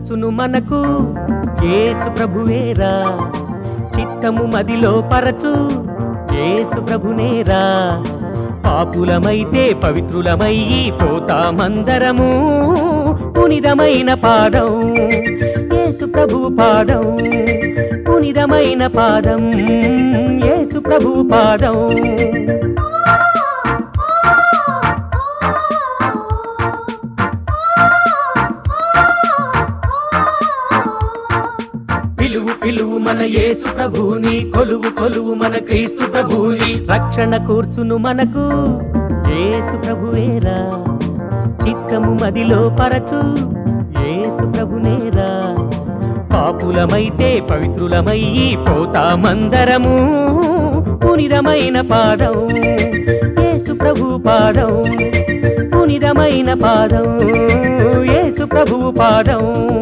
కూర్చును మనకు యేసు ప్రభువేరా చిత్తము మదిలో పరచు యేసు ప్రభునేరా పాపులమైతే పవిత్రులమయ్యి పోతామందరము పునిదమైన పాదం యేసు ప్రభు పాదం పునిదమైన పాదం యేసు ప్రభు పాదం పిలువు పిలువు మన యేసు ప్రభుని కొలువు కొలువు మన క్రీస్తు ప్రభుని రక్షణ కూర్చును మనకు యేసు ప్రభువేరా చిత్తము మదిలో పరచు యేసు ప్రభునేరా పాపులమైతే పవిత్రులమయ్యి పోతామందరము పునిదమైన పాదం యేసు ప్రభు పాదం పునిదమైన పాదం యేసు ప్రభు పాదం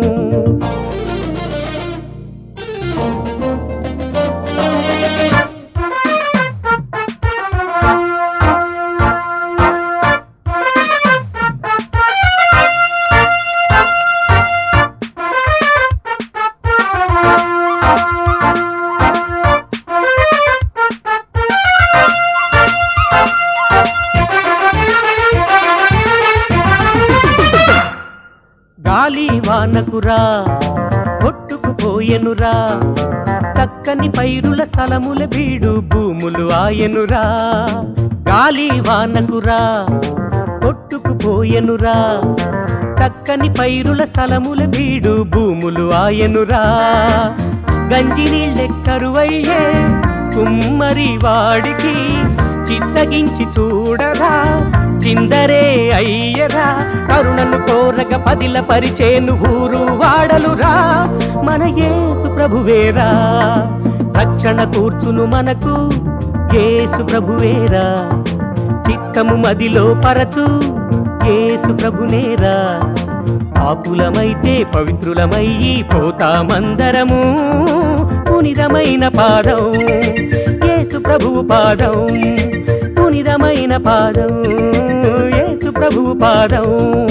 గాలి వానకురా కొట్టుకుపోయెనురా చక్కని పైరుల స్థలముల బీడు భూములు ఆయనురా గాలి వానకురా కొట్టుకుపోయెనురా చక్కని పైరుల స్థలముల బీడు భూములు ఆయనురా గంజి నీళ్ళెక్కరువయ్యే కుమ్మరి వాడికి చిత్తగించి చూడరా చిందరే అయ్యరా కరుణను కోరగ పదిల పరిచేను ఊరు వాడలురా మన యేసు ప్రభువేరా రక్షణ కూర్చును మనకు యేసు ప్రభువేరా చిత్తము మదిలో పరచు యేసు ప్రభునేరా పాపులమైతే పవిత్రులమయ్యి పోతామందరము పునిదమైన పాదం యేసు ప్రభువు పాదం పునిదమైన పాదం యేసు ప్రభువు పాదం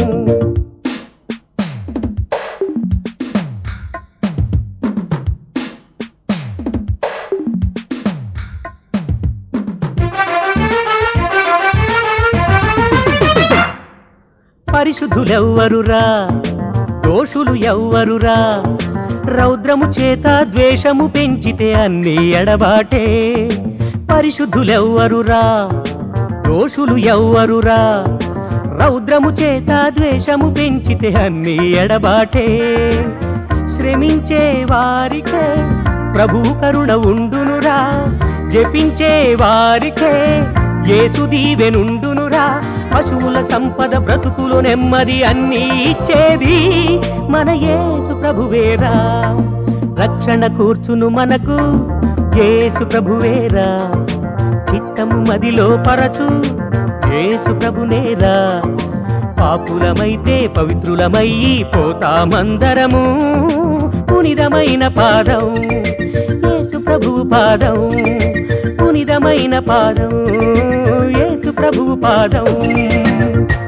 పరిశుద్ధులెవ్వరురా దోషులు ఎవ్వరురా రౌద్రము చేత ద్వేషము పెంచితే అన్ని ఎడబాటే పరిశుద్ధులెవ్వరురా దోషులు ఎవ్వరురా రౌద్రము చేత ద్వేషము పెంచితే అన్ని ఎడబాటే శ్రమించే వారికే ప్రభు కరుణ ఉండునురా జపించే వారికే యేసు దీవెనుండునురా పశువుల సంపద బ్రతుకులు నెమ్మది అన్నీ ఇచ్చేది మన యేసు ప్రభువేరా రక్షణ కూర్చును మనకు యేసు ప్రభువేరా చిత్తము మదిలో పరచు యేసు ప్రభునేరా పాపులమైతే పవిత్రులమయ్యి పోతామందరము పునిదమైన పాదం యేసు ప్రభువు పాదం పునిదమైన పాదం యేసు ప్రభువు పాదం